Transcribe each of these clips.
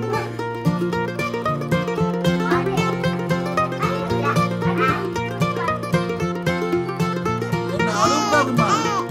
என்ன அழுகாதுமா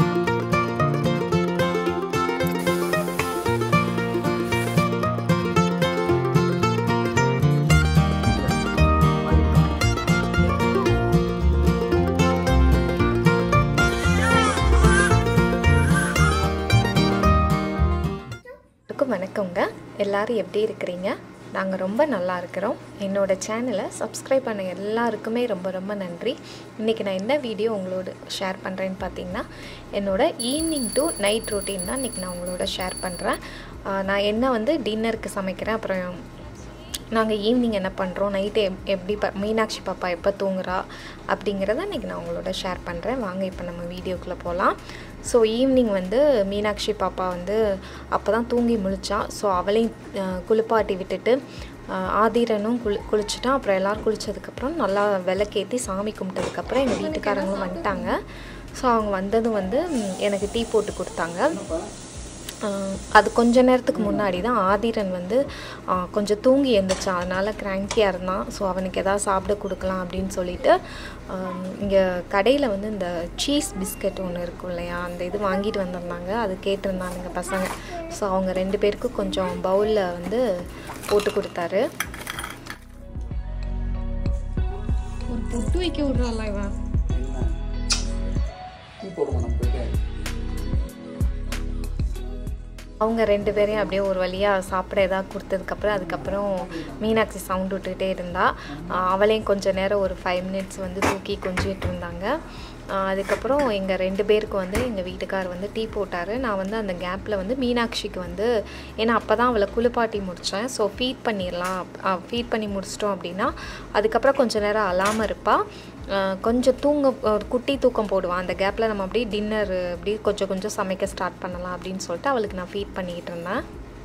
எல்லாருக்கும் வணக்கங்க எல்லாரும் எப்படி இருக்கிறீங்க நாங்கள் ரொம்ப நல்லா இருக்கிறோம் என்னோட சேனலை சப்ஸ்கிரைப் பண்ண எல்லாருக்குமே ரொம்ப ரொம்ப நன்றி இன்றைக்கி நான் என்ன வீடியோ உங்களோட ஷேர் பண்ணுறேன்னு பார்த்தீங்கன்னா என்னோட ஈவினிங் டு நைட் ரொட்டீன் தான் இன்றைக்கி நான் உங்களோட ஷேர் பண்ணுறேன் நான் என்ன வந்து டின்னருக்கு சமைக்கிறேன் அப்புறம் நாங்கள் ஈவினிங் என்ன பண்ணுறோம் நைட்டு எப் எப்படி ப மீனாட்சி பாப்பா எப்போ தூங்குறா அப்படிங்கிறத இன்றைக்கி நான் உங்களோட ஷேர் பண்ணுறேன் வாங்க இப்போ நம்ம வீடியோக்குள்ளே போகலாம் ஸோ ஈவினிங் வந்து மீனாட்சி பாப்பா வந்து அப்போ தான் தூங்கி முழிச்சா ஸோ அவளையும் அஹ், குளிப்பாட்டி விட்டுட்டு அஹ், ஆதிரனும் குளி குளிச்சுட்டான் அப்புறம் எல்லோரும் குளித்ததுக்கப்புறம் நல்லா விளக்கேற்றி சாமி கும்பிட்டதுக்கப்புறம் எங்கள் வீட்டுக்காரங்களும் வந்துட்டாங்க ஸோ அவங்க வந்ததும் வந்து ம், எனக்கு டீ போட்டு கொடுத்தாங்க ஆஹ் அது கொஞ்ச நேரத்துக்கு முன்னாடி தான் ஆதிரன் வந்து ஆஹ் கொஞ்சம் தூங்கி எழுந்திரிச்சான் அதனால் கிராங்கியாக இருந்தான் ஸோ அவனுக்கு எதாவது சாப்பிட கொடுக்கலாம் அப்படின்னு சொல்லிட்டு இங்கே கடையில் வந்து இந்த சீஸ் பிஸ்கட் ஒன்று இருக்கும் இல்லையா அந்த இது வாங்கிட்டு வந்திருந்தாங்க அது கேட்டிருந்தானுங்க பசங்க ஸோ அவங்க ரெண்டு பேருக்கும் கொஞ்சம் பவுலில் வந்து போட்டு கொடுத்தாரு ஒரு பொட்டு வைக்க விட்றாள் இவன் டீ போடுமா நம்ம போயிட்டு அவங்க ரெண்டு பேரையும் அப்படியே ஒரு வழியாக சாப்பிட ஏதாவது கொடுத்ததுக்கப்புறம் அதுக்கப்புறம் மீனாட்சி சவுண்ட் விட்டுக்கிட்டே இருந்தா ஆஹ் அவளையும் கொஞ்ச நேரம் ஒரு ஃபைவ் மினிட்ஸ் வந்து தூக்கி கொஞ்சிட்டு இருந்தாங்க ஆஹ் அதுக்கப்புறம் எங்கள் ரெண்டு பேருக்கு வந்து எங்கள் வீட்டுக்கார் வந்து டீ போட்டார் நான் வந்து அந்த கேப்பில் வந்து மீனாட்சிக்கு வந்து ஏன்னா அப்போ தான் அவளை குளிப்பாட்டி முடித்தேன் ஸோ ஃபீட் பண்ணிடலாம் ஃபீட் பண்ணி முடிச்சிட்டோம் அப்படின்னா அதுக்கப்புறம் கொஞ்ச நேரம் அழாமல் இருப்பாள் ஆஹ் கொஞ்சம் தூங்க ஒரு குட்டி தூக்கம் போடுவான் அந்த கேப்பில் நம்ம அப்படியே டின்னர் அப்படி கொஞ்சம் கொஞ்சம் சமைக்க ஸ்டார்ட் பண்ணலாம் அப்படின்னு சொல்லிட்டு அவளுக்கு நான் ஃபீட் பண்ணிக்கிட்டு இருந்தேன்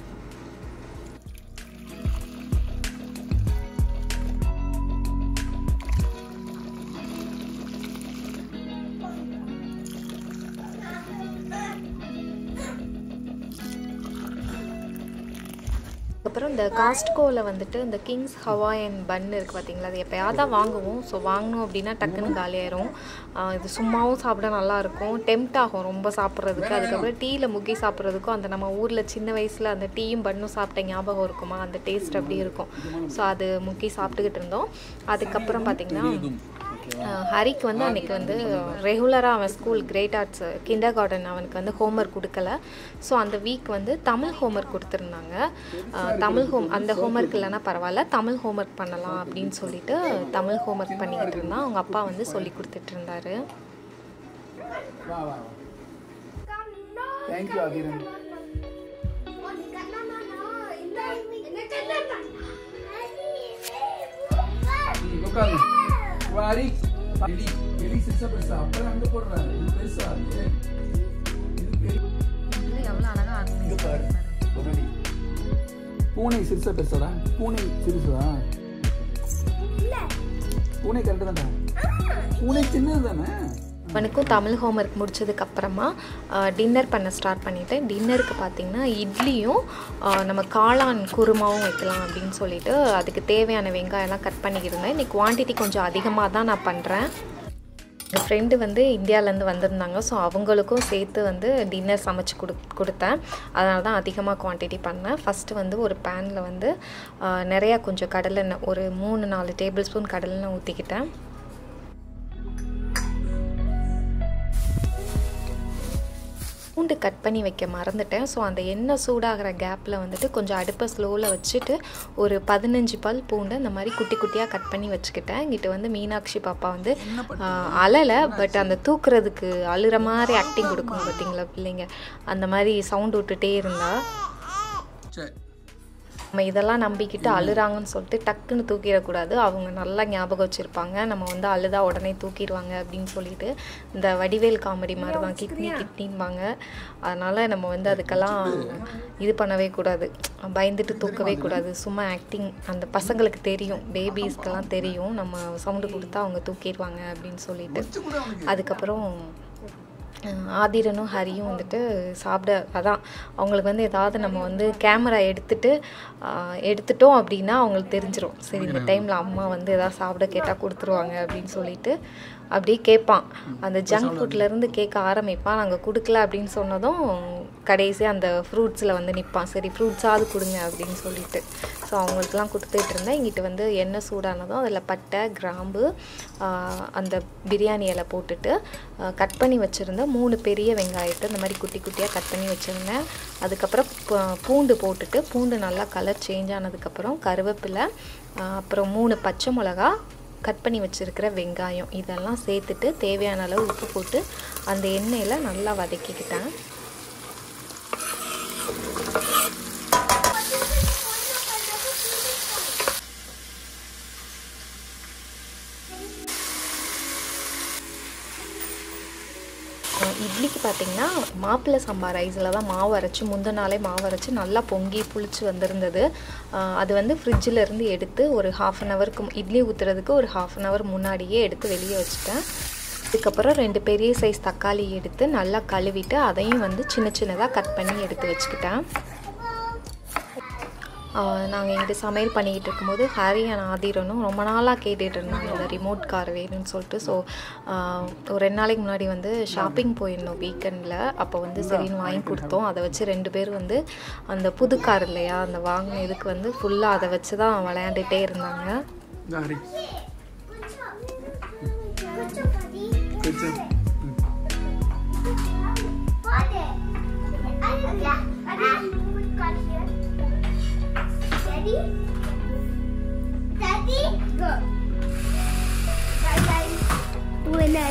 அப்புறம் இந்த காஸ்ட்கோவில் வந்துட்டு இந்த கிங்ஸ் ஹவாயன் பன் இருக்குது பார்த்தீங்களா அது எப்போயாவது தான் வாங்குவோம் ஸோ வாங்கினோம் அப்படின்னா டக்குன்னு காலியாயிரும் ஆஹ் இது சும்மாவும் சாப்பிட நல்லா இருக்கும் டெம்ட் ஆகும் ரொம்ப சாப்பிட்றதுக்கு அதுக்கப்புறம் டீயில் முக்கி சாப்பிட்றதுக்கும் அந்த நம்ம ஊரில் சின்ன வயசில் அந்த டீயும் பண்ணும் சாப்பிட்ட ஞாபகம் இருக்குமா அந்த டேஸ்ட் அப்படி இருக்கும் ஸோ அது முக்கி சாப்பிட்டுக்கிட்டு இருந்தோம் அதுக்கப்புறம் பார்த்திங்கன்னா அஹ் ஹரிக்கு வந்து அன்றைக்கி வந்து ரெகுலராக அவன் school grade arts kindergarten அவனுக்கு வந்து ஹோம்ஒர்க் கொடுக்கல ஸோ அந்த வீக் வந்து தமிழ் ஹோம்ஒர்க் கொடுத்துருந்தாங்க அஹ் தமிழ் ஹோம் அந்த ஹோம்ஒர்க் இல்லைன்னா பரவாயில்ல தமிழ் ஹோம்ஒர்க் பண்ணலாம் அப்படின்னு சொல்லிட்டு தமிழ் ஹோம்ஒர்க் பண்ணிக்கிட்டு இருந்தான் அவங்க அப்பா வந்து சொல்லி கொடுத்துட்டு இருந்தாரு வா வா தேங்க்யூ அதிரன் நீ உட்காந்து வாரி எலி எலி சிறுசா பெருசா அப்புறம் அங்க போடுறாரு இது பெருசா ஏய், இது பெரிய எவ்வளோ அழகாக இது பாரு ஒரு அடி. பூனை சிறுசா பெருசாடா பூனை சிறுசா பூனை கரெக்டு தான்டா பூனை சின்னது தானே அவனுக்கும் தமிழ் ஹோம்ஒர்க் முடிச்சதுக்கு அப்புறமா டின்னர் பண்ண ஸ்டார்ட் பண்ணிட்டேன் டின்னருக்கு பார்த்தீங்கன்னா இட்லியும் ஆஹ், நம்ம காளான் குருமாவும் வைக்கலாம் அப்படின்னு சொல்லிட்டு அதுக்கு தேவையான வெங்காயம்லாம் கட் பண்ணிக்கிருந்தேன் இன்னைக்கு குவான்டிட்டி கொஞ்சம் அதிகமாக தான் நான் பண்ணுறேன் என் ஃப்ரெண்டு வந்து இந்தியாவிலேருந்து வந்திருந்தாங்க ஸோ அவங்களுக்கும் சேர்த்து வந்து டின்னர் சமைச்சு கொடு கொடுத்தேன் அதனால தான் அதிகமாக குவான்டிட்டி பண்ணேன் ஃபஸ்ட்டு வந்து ஒரு பேனில் வந்து ஆஹ், நிறையா கொஞ்சம் கடலெண்ணெய் ஒரு மூணு நாலு டேபிள் ஸ்பூன் கடலெண்ணெய் ஊற்றிக்கிட்டேன் பூண்டு கட் பண்ணி வைக்க மறந்துட்டேன் ஸோ அந்த எண்ணெய் சூடாகிற கேப்பில் வந்துட்டு கொஞ்சம் அடுப்பை ஸ்லோவில் வச்சுட்டு ஒரு பதினஞ்சு பல் பூண்டு இந்த மாதிரி குட்டி குட்டியாக கட் பண்ணி வச்சுக்கிட்டேன் இங்கிட்ட வந்து மீனாட்சி பாப்பா வந்து ஆஹ், அழலை பட் அந்த தூக்குறதுக்கு அழுற மாதிரி ஆக்டிங் கொடுக்கும் பார்த்தீங்களா பிள்ளைங்க அந்த மாதிரி சவுண்ட் விட்டுட்டே இருந்தா சரி நம்ம இதெல்லாம் நம்பிக்கிட்டு அழுறாங்கன்னு சொல்லிட்டு டக்குன்னு தூக்கிடக்கூடாது அவங்க நல்லா ஞாபகம் வச்சுருப்பாங்க நம்ம வந்து அழுதா உடனே தூக்கிடுவாங்க அப்படின்னு சொல்லிட்டு இந்த வடிவேல் காமெடி மாதிரி தான் கிட்னி கிட்னின்பாங்க அதனால் நம்ம வந்து அதுக்கெல்லாம் இது பண்ணவே கூடாது பயந்துட்டு தூக்கவே கூடாது சும்மா ஆக்டிங் அந்த பசங்களுக்கு தெரியும் பேபிஸ்க்கெல்லாம் தெரியும் நம்ம சவுண்டு கொடுத்தா அவங்க தூக்கிடுவாங்க அப்படின்னு சொல்லிட்டு அதுக்கப்புறம் அஹ் ஆதிரனும் ஹரியும் வந்துட்டு சாப்பிட அதான் அவங்களுக்கு வந்து ஏதாவது நம்ம வந்து கேமரா எடுத்துட்டு ஆஹ் எடுத்துட்டோம் அப்படின்னா அவங்களுக்கு தெரிஞ்சிரும் சரி இந்த டைமில் அம்மா வந்து ஏதாவது சாப்பிட கேட்டால் கொடுத்துருவாங்க அப்படின்னு சொல்லிட்டு அப்படியே கேட்பான் அந்த ஜங்க் ஃபுட்லேருந்து கேட்க ஆரம்பிப்பான் நாங்கள் கொடுக்கல அப்படின்னு சொன்னதும் கடைசியாக அந்த ஃப்ரூட்ஸில் வந்து நிற்பான் சரி ஃப்ரூட்ஸாவது கொடுங்க அப்படின்னு சொல்லிட்டு ஸோ அவங்களுக்குலாம் கொடுத்துட்டு இருந்தேன் இங்கிட்டு வந்து எண்ணெய் சூடானதும் அதில் பட்டை கிராம்பு ஆஹ் அந்த பிரியாணி இலை போட்டுட்டு கட் பண்ணி வச்சுருந்த மூணு பெரிய வெங்காயத்தை இந்த மாதிரி குட்டி குட்டியாக கட் பண்ணி வச்சுருந்தேன் அதுக்கப்புறம் பூ- பூண்டு போட்டுட்டு பூண்டு நல்லா கலர் சேஞ்ச் ஆனதுக்கப்புறம் கருவேப்பிலை ஆஹ் அப்புறம் மூணு பச்சை மிளகா கட் பண்ணி வச்சுருக்கிற வெங்காயம் இதெல்லாம் சேர்த்துட்டு தேவையான அளவு உப்பு போட்டு அந்த எண்ணெயில் நல்லா வதக்கிக்கிட்டேன் அஹ் இட்லிக்கு பார்த்தீங்கன்னா மாப்பிள்ளை சம்பா ரைஸில் தான் மாவு அரைச்சி முந்தின நாளே மாவு அரைச்சி நல்லா பொங்கி புளிச்சு வந்திருந்தது அஹ் அது வந்து ஃப்ரிட்ஜில் இருந்து எடுத்து ஒரு ஹாஃப் அன் ஹவருக்கு இட்லி ஊற்றுறதுக்கு ஒரு ஹாஃப் அன் ஹவர் முன்னாடியே எடுத்து வெளியே வச்சுட்டேன் அதுக்கப்புறம் ரெண்டு பெரிய சைஸ் தக்காளி எடுத்து நல்லா கழுவிட்டு அதையும் வந்து சின்ன சின்னதாக கட் பண்ணி எடுத்து வச்சுக்கிட்டேன் நாங்கள் இங்கிட்டு சமையல் பண்ணிக்கிட்டு இருக்கும்போது ஹாரி அண்ட் ஆதிரனும் ரொம்ப நாளாக கேட்டுட்டு இருந்தாங்க இந்த ரிமோட் கார் வேணும்னு சொல்லிட்டு ஸோ ஒரு ரெண்டு நாளைக்கு முன்னாடி வந்து ஷாப்பிங் போயிருந்தோம் வீக்கெண்டில் அப்போ வந்து சரின்னு வாங்கி கொடுத்தோம் அதை வச்சு ரெண்டு பேர் வந்து அந்த புது கார் இல்லையா அந்த வாங்கின இதுக்கு வந்து ஃபுல்லாக அதை வச்சு தான் விளையாண்டுட்டே இருந்தாங்க இந்த Hari Good job, buddy. Good job. ம். Father. Ada, ada remote car here. Ready? Daddy, go. Bye bye. Winner.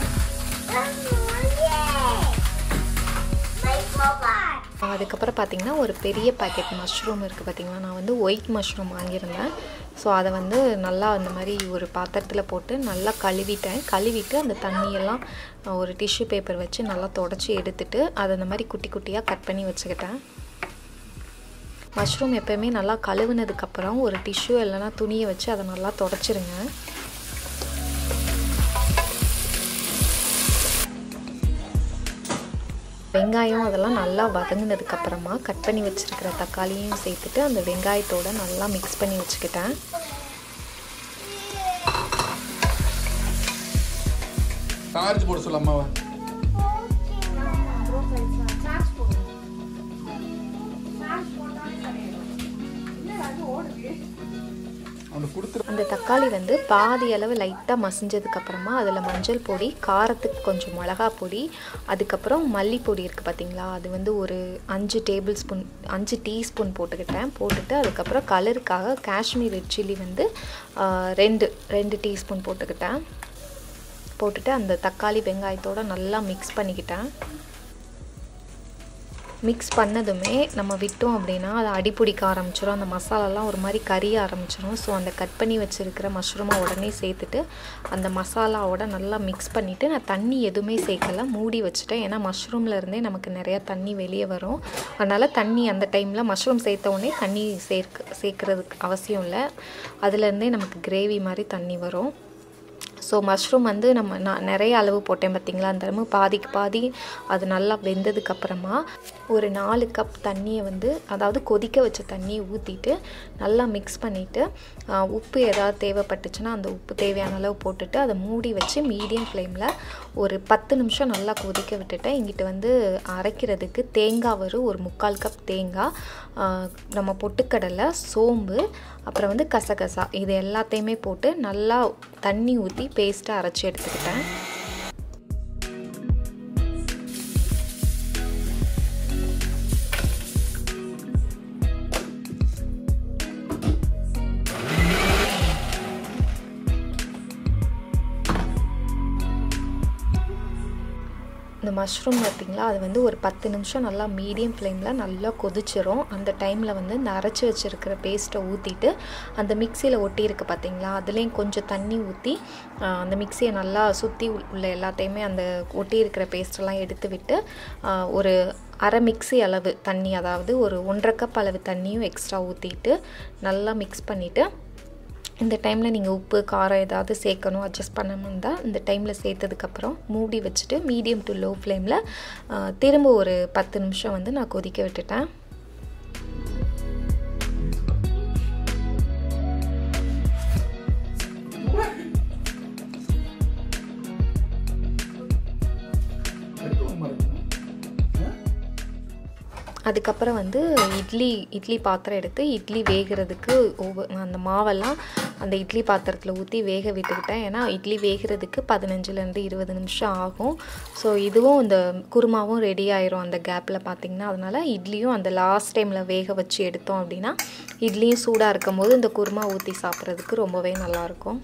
Yay! My mobile. அதுக்கப்புறம் பார்த்தீங்கன்னா ஒரு பெரிய பாக்கெட் மஷ்ரூம் இருக்குது பார்த்தீங்களா நான் வந்து ஒயிட் மஷ்ரூம் வாங்கியிருந்தேன் ஸோ அதை வந்து நல்லா அந்த மாதிரி ஒரு பாத்திரத்தில் போட்டு நல்லா கழுவிட்டேன் கழுவிட்டு அந்த தண்ணியெல்லாம் அஹ், ஒரு டிஷ்யூ பேப்பர் வச்சு நல்லா தொடச்சி எடுத்துட்டு அதை அந்த மாதிரி குட்டி குட்டியாக கட் பண்ணி வச்சுக்கிட்டேன் மஷ்ரூம் எப்போயுமே நல்லா கழுவுனதுக்கப்புறம் ஒரு டிஷ்யூ இல்லைன்னா துணியை வச்சு அதை நல்லா தொடச்சிருங்க வெங்காயம் அதெல்லாம் நல்லா வதங்கினதுக்கு அப்புறமா கட் பண்ணி வச்சிருக்கிற தக்காளியும் சேர்த்துட்டு அந்த வெங்காயத்தோட நல்லா மிக்ஸ் பண்ணி வச்சுக்கிட்டேன் சார்ஜ் போட சொல்ல அம்மாவை அவனுக்கு கொடுத்துரு அந்த தக்காளி வந்து பாதி அளவு லைட்டாக மசிஞ்சதுக்கு அப்புறமா அதில் மஞ்சள் பொடி காரத்துக்கு கொஞ்சம் மிளகா பொடி அதுக்கப்புறம் மல்லிப்பொடி இருக்குது பார்த்தீங்களா அது வந்து ஒரு அஞ்சு டேபிள் ஸ்பூன் அஞ்சு டீஸ்பூன் போட்டுக்கிட்டேன் போட்டுட்டு அதுக்கப்புறம் கலருக்காக காஷ்மீர் ரெட் சில்லி வந்து ஆ, ரெண்டு ரெண்டு டீஸ்பூன் போட்டுக்கிட்டேன் போட்டுட்டு அந்த தக்காளி வெங்காயத்தோட நல்லா மிக்ஸ் பண்ணிக்கிட்டேன் மிக்ஸ் பண்ணதுமே நம்ம விட்டோம் அப்படின்னா அது அடிப்பிடிக்க ஆரம்பிச்சிடும் அந்த மசாலாலாம் ஒரு மாதிரி கரிய ஆரம்பிச்சிடும் ஸோ அந்த கட் பண்ணி வச்சுருக்கிற மஷ்ரூமை உடனே சேர்த்துட்டு அந்த மசாலாவோட நல்லா மிக்ஸ் பண்ணிவிட்டு நான் தண்ணி எதுவுமே சேர்க்கல மூடி வச்சுட்டேன் ஏன்னா மஷ்ரூம்ல இருந்தே நமக்கு நிறையா தண்ணி வெளியே வரும் அதனால் தண்ணி அந்த டைமில் மஷ்ரூம் சேர்த்த உடனே தண்ணி சேர்க்க சேர்க்குறதுக்கு அவசியம் இல்லை அதுலேருந்தே நமக்கு கிரேவி மாதிரி தண்ணி வரும் ஸோ மஷ்ரூம் வந்து நம்ம நான் நிறைய அளவு போட்டேன் பார்த்தீங்களா அந்த அளவு பாதிக்கு பாதி அது நல்லா வெந்ததுக்கு அப்புறமா ஒரு நாலு கப் தண்ணியை வந்து அதாவது கொதிக்க வச்ச தண்ணியை ஊற்றிட்டு நல்லா மிக்ஸ் பண்ணிவிட்டு உப்பு ஏதாவது தேவைப்பட்டுச்சுன்னா அந்த உப்பு தேவையான அளவு போட்டுட்டு அதை மூடி வச்சு மீடியம் ஃப்ளேமில் ஒரு பத்து நிமிஷம் நல்லா கொதிக்க விட்டுட்டேன் இங்கிட்டு வந்து அரைக்கிறதுக்கு தேங்காய் வரும் ஒரு முக்கால் கப் தேங்காய் ஆ, நம்ம பொட்டுக்கடலை சோம்பு அப்புறம் வந்து கசகசா இது எல்லாத்தையுமே போட்டு நல்லா தண்ணி ஊற்றி பேஸ்ட்டாக அரைச்சி எடுத்துக்கிட்டேன் இந்த மஷ்ரூம் பார்த்தீங்களா அது வந்து ஒரு பத்து நிமிஷம் நல்லா மீடியம் ஃப்ளேமில் நல்லா கொதிச்சிரும் அந்த டைமில் வந்து இந்த அரைச்சி வச்சுருக்கிற பேஸ்ட்டை ஊற்றிட்டு அந்த மிக்சியில் ஒட்டியிருக்கு பார்த்தீங்களா அதுலேயும் கொஞ்சம் தண்ணி ஊற்றி அந்த மிக்சியை நல்லா சுற்றி உள்ள எல்லாத்தையுமே அந்த ஒட்டியிருக்கிற பேஸ்ட்டெல்லாம் எடுத்து விட்டு ஆ, ஒரு அரை மிக்ஸி அளவு தண்ணி அதாவது ஒரு ஒன்றரை கப் அளவு தண்ணியும் எக்ஸ்ட்ரா ஊற்றிட்டு நல்லா மிக்ஸ் பண்ணிவிட்டு இந்த டைமில் நீங்கள் உப்பு காரம் ஏதாவது சேர்க்கணும் அட்ஜஸ்ட் பண்ணணும் இருந்தால் இந்த டைமில் சேர்த்ததுக்கப்புறம் மூடி வச்சுட்டு மீடியம் டு லோ ஃப்ளேமில் திரும்ப ஒரு பத்து நிமிஷம் வந்து நான் கொதிக்க விட்டுட்டேன் எடுக்கவும் மறக்கணும் ஆ? அதுக்கப்புறம் வந்து இட்லி இட்லி பாத்திரம் எடுத்து இட்லி வேகிறதுக்கு ஒவ்வொரு அந்த மாவெல்லாம் அந்த இட்லி பாத்திரத்தில் ஊற்றி வேக விட்டுக்கிட்டேன் ஏன்னா இட்லி வேகிறதுக்கு பதினஞ்சுலேருந்து இருபது நிமிஷம் ஆகும் ஸோ இதுவும் இந்த குருமாவும் ரெடி ஆயிரும் அந்த கேப்பில் பார்த்தீங்கன்னா அதனால் இட்லியும் அந்த லாஸ்ட் டைமில் வேக வச்சு எடுத்தோம் அப்படின்னா இட்லியும் சூடாக இருக்கும் போது இந்த குருமா ஊற்றி சாப்பிட்றதுக்கு ரொம்பவே நல்லாயிருக்கும்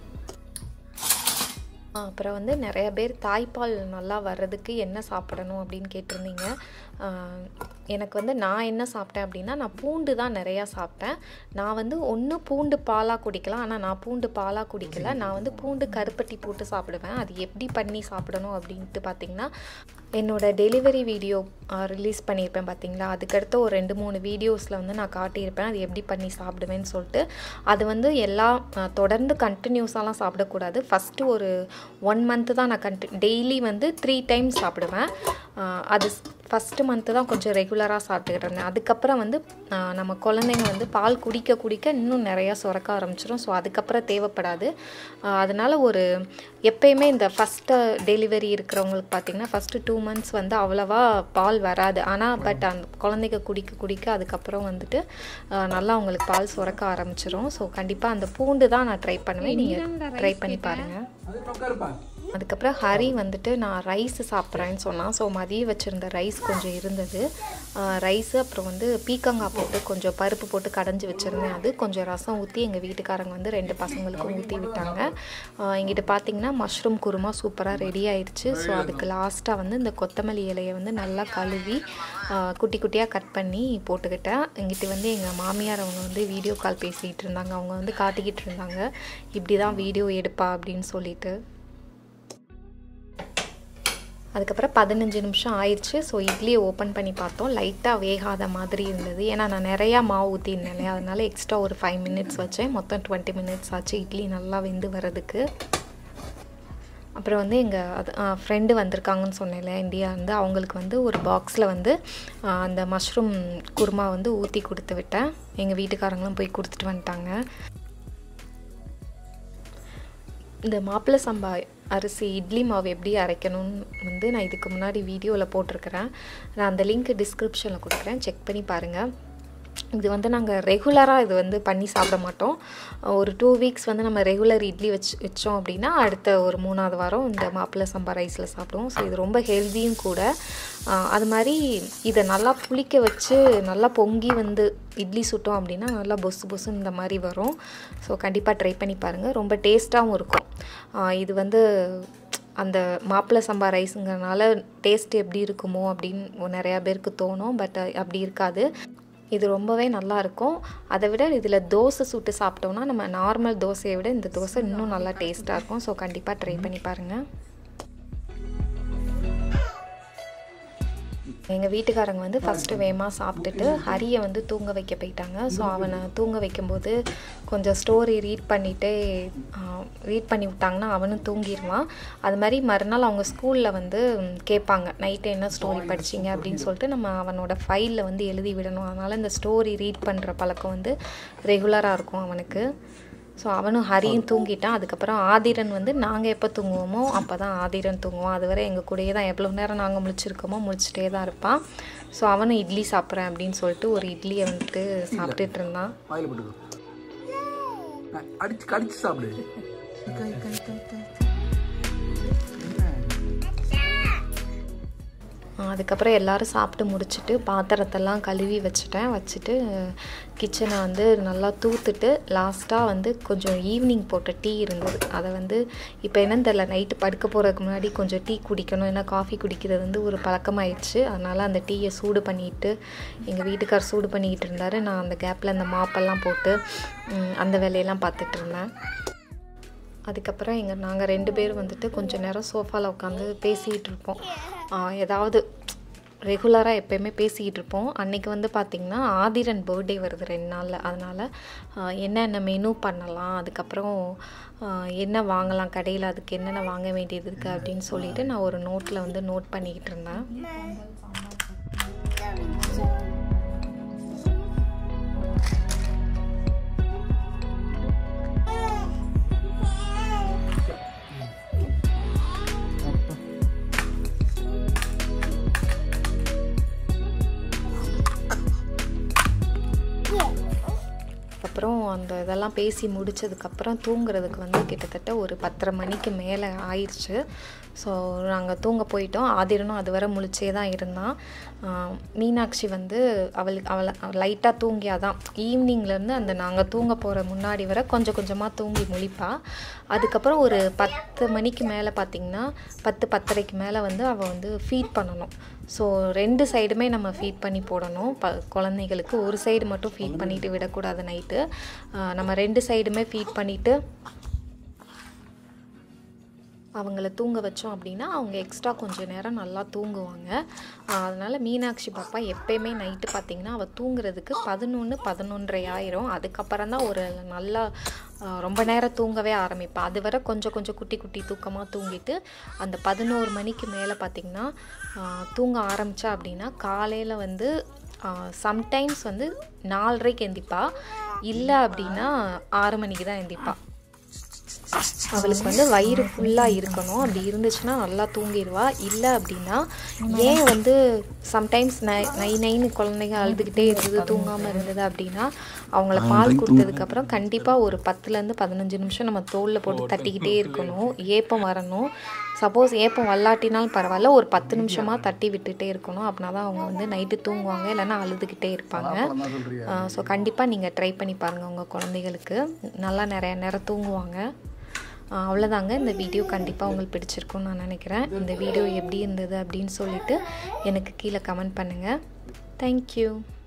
ஆ, அப்புறம் வந்து நிறைய பேர் தாய்ப்பால் நல்லா வர்றதுக்கு என்ன சாப்பிடணும் அப்படின்னு கேட்டிருந்தீங்க ஆ, எனக்கு வந்து நான் என்ன சாப்பிட்டேன் அப்படின்னா நான் பூண்டு தான் நிறையா சாப்பிட்டேன் நான் வந்து ஒன்று பூண்டு பாலாக குடிக்கலாம் ஆனால் நான் பூண்டு பாலாக குடிக்கல நான் வந்து பூண்டு கருப்பட்டி போட்டு சாப்பிடுவேன் அது எப்படி பண்ணி சாப்பிடணும் அப்படின்ட்டு பார்த்தீங்கன்னா என்னோட டெலிவரி வீடியோ ரிலீஸ் பண்ணியிருப்பேன் பார்த்தீங்களா அதுக்கடுத்து ஒரு ரெண்டு மூணு வீடியோஸில் வந்து நான் காட்டியிருப்பேன் அது எப்படி பண்ணி சாப்பிடுவேன்னு சொல்லிட்டு அது வந்து எல்லா ஆ, தொடர்ந்து கண்டினியூஸாலாம் சாப்பிடக்கூடாது ஃபஸ்ட்டு ஒரு ஒன் மந்த்து தான் நான் கண்டி டெய்லி வந்து த்ரீ டைம்ஸ் சாப்பிடுவேன் ஆ, அது ஃபஸ்ட்டு மந்த்து தான் கொஞ்சம் ரெகுலராக சாப்பிட்டுக்கிட்டு இருந்தேன் அதுக்கப்புறம் வந்து ஆ, நம்ம குழந்தைங்க வந்து பால் குடிக்க குடிக்க இன்னும் நிறையா சுரக்க ஆரம்பிச்சிடும் ஸோ அதுக்கப்புறம் தேவைப்படாது ஆ, அதனால ஒரு எப்பயுமே இந்த ஃபஸ்ட்டு டெலிவரி இருக்கிறவங்களுக்கு பார்த்தீங்கன்னா ஃபஸ்ட்டு டூ மந்த்ஸ் வந்து அவ்வளவா பால் வராது ஆனால் பட் அந்த குழந்தைங்க குடிக்க குடிக்க அதுக்கப்புறம் வந்துட்டு ஆ, நல்லா அவங்களுக்கு பால் சுரக்க ஆரம்பிச்சிரும் ஸோ கண்டிப்பாக அந்த பூண்டு தான் நான் ட்ரை பண்ணுவேன் நீங்கள் ட்ரை பண்ணி பாருங்கள் அது உட்காருப்பா அதுக்கப்புறம் ஹரி வந்துட்டு நான் ரைஸ் சாப்பிட்றேன்னு சொன்னான் ஸோ மதியம் வச்சுருந்த ரைஸ் கொஞ்சம் இருந்தது ரைஸு அப்புறம் வந்து பீக்கங்காய் போட்டு கொஞ்சம் பருப்பு போட்டு கடைஞ்சி வச்சுருந்தேன் அது கொஞ்சம் ரசம் ஊற்றி எங்கள் வீட்டுக்காரங்க வந்து ரெண்டு பசங்களுக்கும் ஊற்றி விட்டாங்க ஆஹ் எங்கிட்ட பார்த்தீங்கன்னா மஷ்ரூம் குருமா சூப்பராக ரெடி ஆயிடுச்சு ஸோ அதுக்கு லாஸ்ட்டாக வந்து இந்த கொத்தமல்லி இலையை வந்து நல்லா கழுவி ஆஹ் குட்டி குட்டியாக கட் பண்ணி போட்டுக்கிட்டேன் எங்கிட்ட வந்து எங்கள் மாமியார் அவங்க வந்து வீடியோ கால் பேசிகிட்டு இருந்தாங்க அவங்க வந்து காட்டிக்கிட்டு இருந்தாங்க இப்படி தான் வீடியோ எடுப்பா அப்படின்னு சொல்லிட்டு அதுக்கப்புறம் பதினஞ்சு நிமிஷம் ஆயிடுச்சு ஸோ இட்லியை ஓப்பன் பண்ணி பார்த்தோம் லைட்டாக வேகாத மாதிரி இருந்தது ஏன்னா நான் நிறையா மாவு ஊற்றிருந்தேன் இல்லையா அதனால எக்ஸ்ட்ரா ஒரு ஃபைவ் மினிட்ஸ் வச்சேன் மொத்தம் டுவெண்ட்டி மினிட்ஸ் ஆச்சு இட்லி நல்லா வெந்து வர்றதுக்கு அப்புறம் வந்து எங்கள் அது ஃப்ரெண்டு வந்திருக்காங்கன்னு சொன்னேன்ல இந்தியா வந்து அவங்களுக்கு வந்து ஒரு பாக்ஸில் வந்து ஆ, அந்த மஷ்ரூம் குருமா வந்து ஊற்றி கொடுத்து விட்டேன் எங்கள் வீட்டுக்காரங்களும் போய் கொடுத்துட்டு வந்துட்டாங்க இந்த மாப்பிள்ளை சம்பா அரிசி இட்லி மாவு எப்படி அரைக்கணும்னு வந்து நான் இதுக்கு முன்னாடி வீடியோவில் போட்டிருக்கிறேன் நான் அந்த லிங்க் டிஸ்கிரிப்ஷனில் கொடுக்குறேன் செக் பண்ணி பாருங்கள் இது வந்து நாங்கள் ரெகுலராக இது வந்து பண்ணி சாப்பிட மாட்டோம் ஒரு டூ வீக்ஸ் வந்து நம்ம ரெகுலர் இட்லி வச்சு வச்சோம் அப்படின்னா அடுத்த ஒரு மூணாவது வாரம் இந்த மாப்பிள்ளை சம்பா ரைஸில் சாப்பிடுவோம் ஸோ இது ரொம்ப ஹெல்த்தியும் கூட ஆஹ் அது மாதிரி இதை நல்லா புளிக்க வச்சு நல்லா பொங்கி வந்து இட்லி சுட்டோம் அப்படின்னா நல்லா பொசு பொசுன்னு இந்த மாதிரி வரும் ஸோ கண்டிப்பாக ட்ரை பண்ணி பாருங்கள் ரொம்ப டேஸ்ட்டாகவும் இருக்கும் ஆஹ் இது வந்து அந்த மாப்பிள்ளை சம்பா ரைஸுங்கிறனால டேஸ்ட் எப்படி இருக்குமோ அப்படின்னு நிறையா பேருக்கு தோணும் பட் அப்படி இருக்காது இது ரொம்பவே நல்லா இருக்கும் அதை விட இதில் தோசை சுட்டு சாப்பிட்டோம்னா நம்ம நார்மல் தோசையை விட இந்த தோசை இன்னும் நல்லா டேஸ்ட்டாக இருக்கும் ஸோ கண்டிப்பாக ட்ரை பண்ணி பாருங்கள் எங்கள் வீட்டுக்காரங்க வந்து ஃபஸ்ட்டு வேகமாக சாப்பிட்டுட்டு ஹரியை வந்து தூங்க வைக்க போயிட்டாங்க ஸோ அவனை தூங்க வைக்கும்போது கொஞ்சம் ஸ்டோரி ரீட் பண்ணிகிட்டே ரீட் பண்ணி விட்டாங்கன்னா அவனும் தூங்கிடுவான் அது மாதிரி மறுநாள் அவங்க ஸ்கூலில் வந்து ம், கேட்பாங்க நைட்டு என்ன ஸ்டோரி படிச்சீங்க அப்படின்னு சொல்லிட்டு நம்ம அவனோட ஃபைலில் வந்து எழுதி விடணும் அதனால் இந்த ஸ்டோரி ரீட் பண்ணுற பழக்கம் வந்து ரெகுலராக இருக்கும் அவனுக்கு ஸோ அவனும் ஹரியும் தூங்கிட்டான் அதுக்கப்புறம் ஆதிரன் வந்து நாங்கள் எப்போ தூங்குவோமோ அப்போ தான் ஆதிரன் தூங்குவான் அதுவரை எங்கள் கூடயே தான் எவ்வளோ நேரம் நாங்கள் முழிச்சிருக்கோமோ முழிச்சிட்டே தான் இருப்பான் ஸோ அவனும் இட்லி சாப்பிட்றேன் அப்படின்னு சொல்லிட்டு ஒரு இட்லியை வந்துட்டு சாப்பிட்டுட்டு இருந்தான் வாயில போட்டுக்கோ அ- அடிச்சு கடிச்சு சாப்பிடு கை, கை, கை, கை. என்ன? அதுக்கப்புறம் எல்லாரும் சாப்பிட்டு முடிச்சுட்டு பாத்திரத்தெல்லாம் கழுவி வச்சுட்டேன் வச்சுட்டு கிச்சனை வந்து நல்லா தூத்துட்டு லாஸ்ட்டாக வந்து கொஞ்சம் ஈவினிங் போட்ட டீ இருந்தது அதை வந்து இப்போ என்னன்னு தெரில நைட்டு படுக்க போகிறதுக்கு முன்னாடி கொஞ்சம் டீ குடிக்கணும் ஏன்னா காஃபி குடிக்கிறது வந்து ஒரு பழக்கமாயிடுச்சு அதனால் அந்த டீயை சூடு பண்ணிட்டு எங்கள் வீட்டுக்கார் சூடு பண்ணிக்கிட்டு இருந்தார் நான் அந்த கேப்பில் அந்த மாப்பெல்லாம் போட்டு ம், அந்த வேலையெல்லாம் பார்த்துட்டு இருந்தேன் அதுக்கப்புறம் எங்கள் நாங்கள் ரெண்டு பேரும் வந்துட்டு கொஞ்ச நேரம் சோஃபாவில் உட்காந்து பேசிகிட்டு இருப்போம் ஆஹ் ஏதாவது ரெகுலராக எப்போயுமே பேசிக்கிட்டு இருப்போம் அன்றைக்கி வந்து பார்த்திங்கன்னா ஆதிரன் பர்த்டே வருது ரெண்டு நாளில் அதனால் ஆஹ், என்னென்ன மெனு பண்ணலாம் அதுக்கப்புறம் ஆஹ், என்ன வாங்கலாம் கடையில் அதுக்கு என்னென்ன வாங்க வேண்டியது இருக்குது அப்படின்னு சொல்லிட்டு நான் ஒரு நோட்டில் வந்து நோட் பண்ணிக்கிட்டு இருந்தேன் அப்புறம் அந்த இதெல்லாம் பேசி முடிச்சதுக்கப்புறம் தூங்குறதுக்கு வந்து கிட்டத்தட்ட ஒரு பத்தரை மணிக்கு மேலே ஆயிடுச்சு ஸோ நாங்கள் தூங்க போயிட்டோம் ஆதிரனும் அது வரை முழிச்சே தான் இருந்தான் ஆஹ் மீனாட்சி வந்து அவளுக்கு அவளை லைட்டாக தூங்கியாதான் ஈவினிங்லேருந்து அந்த நாங்கள் தூங்க போகிற முன்னாடி வரை கொஞ்சம் கொஞ்சமாக தூங்கி முழிப்பா அதுக்கப்புறம் ஒரு பத்து மணிக்கு மேலே பார்த்திங்கன்னா பத்து பத்தரைக்கு மேலே வந்து அவள் வந்து ஃபீட் பண்ணணும் ஸோ ரெண்டு சைடுமே நம்ம ஃபீட் பண்ணி போடணும் ப குழந்தைகளுக்கு ஒரு சைடு மட்டும் ஃபீட் பண்ணிட்டு விடக்கூடாது நைட்டு நம்ம ரெண்டு சைடுமே ஃபீட் பண்ணிவிட்டு அவங்கள தூங்க வச்சோம் அப்படின்னா அவங்க எக்ஸ்ட்ரா கொஞ்சம் நேரம் நல்லா தூங்குவாங்க ஆஹ் அதனால மீனாட்சி பாப்பா எப்பயுமே நைட்டு பார்த்தீங்கன்னா அவள் தூங்குறதுக்கு பதினொன்று பதினொன்றரை ஆயிரும் அதுக்கப்புறம் தான் ஒரு நல்லா ஆஹ் ரொம்ப நேரம் தூங்கவே ஆரம்பிப்பா அது வரை கொஞ்சம் கொஞ்சம் குட்டி குட்டி தூக்கமாக தூங்கிட்டு அந்த பதினோரு மணிக்கு மேலே பார்த்திங்கன்னா ஆஹ் தூங்க ஆரம்பித்தா அப்படின்னா காலையில் வந்து சம்டைம்ஸ் வந்து நாலரைக்கு எந்திப்பா இல்லை அப்படின்னா ஆறு மணிக்கு தான் எந்திப்பா அவளுக்கு வந்து வயிறு ஃபுல்லாக இருக்கணும் அப்படி இருந்துச்சுன்னா நல்லா தூங்கிடுவா இல்லை அப்படின்னா ஏன் வந்து சம்டைம்ஸ் நை நை நைன்னு குழந்தைங்க அழுதுகிட்டே இருந்தது தூங்காமல் இருந்தது அப்படின்னா அவங்கள பால் கொடுத்ததுக்கப்புறம் கண்டிப்பாக ஒரு பத்துலேருந்து பதினஞ்சு நிமிஷம் நம்ம தோலில் போட்டு தட்டிக்கிட்டே இருக்கணும் ஏப்பம் வரணும் சப்போஸ் ஏப்பம் வல்லாட்டினாலும் பரவாயில்ல ஒரு பத்து நிமிஷமாக தட்டி விட்டுட்டே இருக்கணும் அப்படின்னா தான் அவங்க வந்து நைட்டு தூங்குவாங்க இல்லைன்னா அழுதுகிட்டே இருப்பாங்க பழம் சொல்றியா ஸோ கண்டிப்பாக நீங்கள் ட்ரை பண்ணி பாருங்கள் உங்கள் குழந்தைகளுக்கு நல்லா நிறைய நேரம் தூங்குவாங்க ஆஹ் அவ்வளோதாங்க இந்த வீடியோ கண்டிப்பாக உங்களுக்கு பிடிச்சிருக்கும்னு நான் நினைக்கிறேன் இந்த வீடியோ எப்படி இருந்தது அப்படின்னு சொல்லிட்டு எனக்கு கீழே கமெண்ட் பண்ணுங்கள் தேங்க்யூ